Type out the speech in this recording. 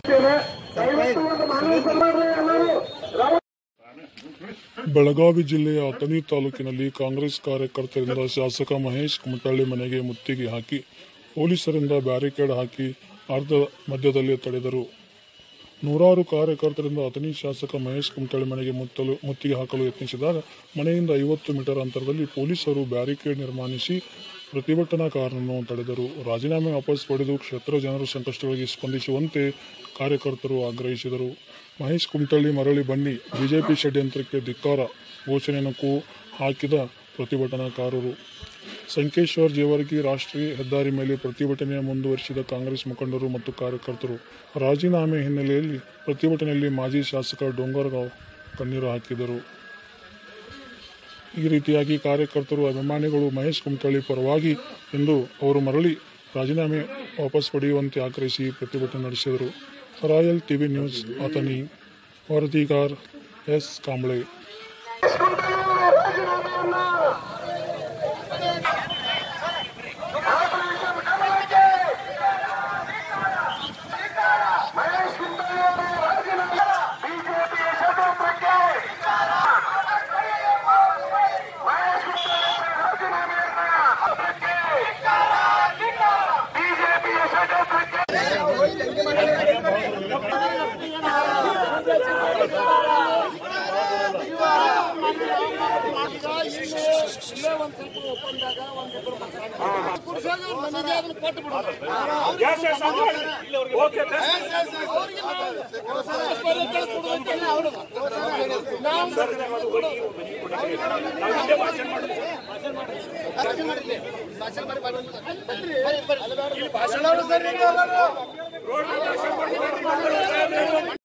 ಬೆಳಗಾವಿ ಜಿಲ್ಲೆಯ ಅಥಣಿ ತಾಲೂಕಿನಲ್ಲಿ ಕಾಂಗ್ರೆಸ್ ಕಾರ್ಯಕರ್ತರಿಂದ ಶಾಸಕ ಮಹೇಶ್ ಕುಮಟಳ್ಳಿ ಮನೆಗೆ ಮುತ್ತಿಗೆ ಹಾಕಿ ಪೊಲೀಸರಿಂದ ಬ್ಯಾರಿಕೇಡ್ ಹಾಕಿ ಅರ್ಧ ಮಧ್ಯದಲ್ಲಿ ತಡೆದರು ನೂರಾರು ಕಾರ್ಯಕರ್ತರಿಂದ ಅಥಣಿ ಶಾಸಕ ಮಹೇಶ್ ಕುಮಟಳ್ಳಿ ಮನೆಗೆ ಮುತ್ತಲು ಮುತ್ತಿಗೆ ಹಾಕಲು ಯತ್ನಿಸಿದಾಗ ಮನೆಯಿಂದ ಐವತ್ತು ಮೀಟರ್ ಅಂತರದಲ್ಲಿ ಪೊಲೀಸರು ಬ್ಯಾರಿಕೇಡ್ ನಿರ್ಮಾಣಿಸಿ ಪ್ರತಿಭಟನಾಕಾರರನ್ನು ತಡೆದರು ರಾಜೀನಾಮೆ ವಾಪಸ್ ಪಡೆದು ಕ್ಷೇತ್ರ ಜನರ ಸಂಕಷ್ಟಗಳಿಗೆ ಸ್ಪಂದಿಸುವಂತೆ ಕಾರ್ಯಕರ್ತರು ಆಗ್ರಹಿಸಿದರು ಮಹೇಶ್ ಕುಮಟಳ್ಳಿ ಮರಳಿ ಬನ್ನಿ ಬಿಜೆಪಿ ಷಡ್ಯಂತ್ರಕ್ಕೆ ಧಿಕ್ಕಾರ ಘೋಷಣೆಯನ್ನು ಕೂ ಹಾಕಿದ ಪ್ರತಿಭಟನಾಕಾರರು ಸಂಕೇಶ್ವರ್ ಜೇವರ್ಗಿ ರಾಷ್ಟ್ರೀಯ ಹೆದ್ದಾರಿ ಮೇಲೆ ಪ್ರತಿಭಟನೆ ಮುಂದುವರಿಸಿದ ಕಾಂಗ್ರೆಸ್ ಮುಖಂಡರು ಮತ್ತು ಕಾರ್ಯಕರ್ತರು ರಾಜೀನಾಮೆ ಹಿನ್ನೆಲೆಯಲ್ಲಿ ಪ್ರತಿಭಟನೆಯಲ್ಲಿ ಮಾಜಿ ಶಾಸಕ ಡೋಂಗರ್ಗಾಂವ್ ಕಣ್ಣೀರು ಹಾಕಿದರು ಈ ರೀತಿಯಾಗಿ ಕಾರ್ಯಕರ್ತರು ಅಭಿಮಾನಿಗಳು ಮಹೇಶ್ ಕುಮಟಳ್ಳಿ ಪರವಾಗಿ ಎಂದು ಅವರು ಮರಳಿ ರಾಜೀನಾಮೆ ವಾಪಸ್ ಪಡೆಯುವಂತೆ ಆಗ್ರಹಿಸಿ ಪ್ರತಿಭಟನೆ ನಡೆಸಿದರು ರಾಯಲ್ ಟಿವಿ ನ್ಯೂಸ್ ಅಥಣಿ ವರದಿಗಾರ್ ಎಸ್ ಕಾಂಬ್ಳೆ ಬಿಜೆಪಿಯ ಷಡ್ಯಂತ್ರಕ್ಕೆ ಭಾಷಣ